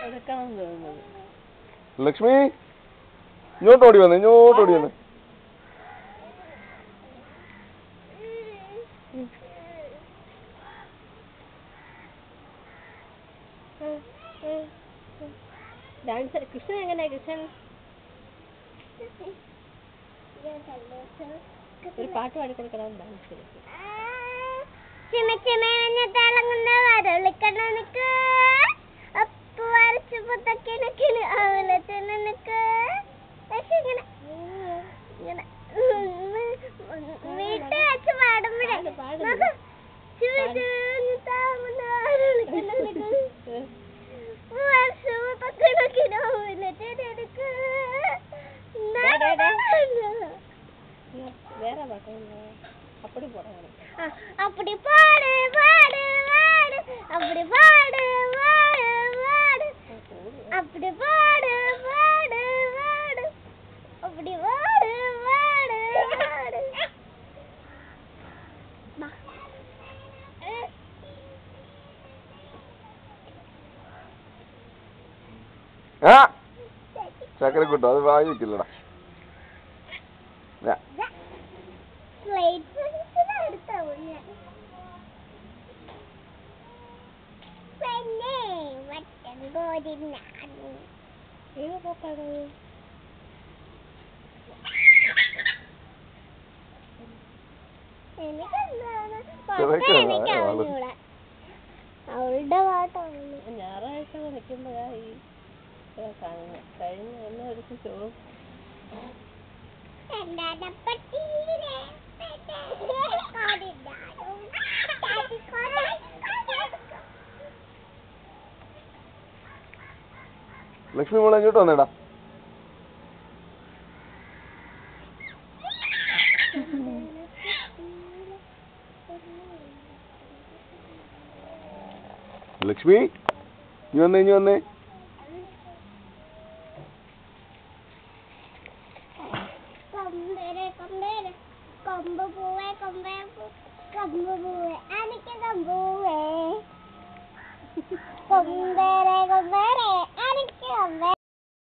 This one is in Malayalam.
എടുക്കണം തോന്നുന്നത് ലക്ഷ്മി ഇങ്ങോട്ട് ഓടി വന്നേ ഇങ്ങോട്ട് ഓടി വന്നേ ഡാൻസ് കൃഷ്ണൻ എങ്ങനെയാ കൃഷ്ണൻ ഒരു പാട്ട് പാടിക്കൊടുക്കണം ഡാൻസ് ചിമ ചിമേഞ്ഞ തിളങ്ങുന്ന വരളിക്കണ്ണ നിക്ക് അപ്പ് വരച്ച് പുത്തക്കിണക്കിന് അവലത്തിന് നിക്ക് പക്ഷെ ഇങ്ങനെ ഇങ്ങനെ വീട്ടിൽ വെച്ച് പാടുമ്പോഴേ പാട്, പാട്. നോക്ക്. ചിമ ചിമേഞ്ഞ തിളങ്ങുന്ന വരളിക്കണ്ണ നിക്ക് വരച്ച് പുത്തക്കിണക്കിന് അവലത്തിന് നിക്ക് ഡേ, ഡേ, ഡേ. വേറെ പാട്ട് അപ്പടി പോടാ ആ, அப்படி பாடு பாடு பாடு அப்படி பாடு பாடு பாடு அப்படி பாடு பாடு பாடு அப்படி பாடு பாடு பாடு பா. ആ ചക്കരക്കുട്ടോ അത് വായി വെക്കില്ലടാ ഞാ. Slate pencil എടുത്തോ ഞാൻ. പെണ്ണേ, വട്ടം കോരി ഞാൻ. ഏത് പാട്ടാണ് എനിക്കെന്താണ് ചെറുക്കനാ, പാട്ട് എനിക്ക് ആള്. അറിഞ്ഞൂടാ. അവളുടെ പാട്ടാണ് ഞായറാഴ്ച നിൽക്കുമ്പോഴാ ഈ ഇതൊക്കെ കാണുന്നത് കഴിഞ്ഞ എന്നെ ഒരു ചോറും എന്താടപ്പട്ടീരെ, കാടിടാനും, കാട്ടിക്കൊറേ. ലക്ഷ്മി മോളെ ഇങ്ങോട്ട് വന്നേടാ ലക്ഷ്മി ഇനി വന്നേ ഇനി വന്നേ കൊമ്പരെ കൊമ്പരെ കൊമ്പ് പൂവേ കൊമ്പേ പൂ- കൊമ്പ് പൂവേ എനിക്ക് കൊമ്പൂവേ കൊമ്പേരെ കൊമ്പേരെ എനിക്ക് കൊമ്പേ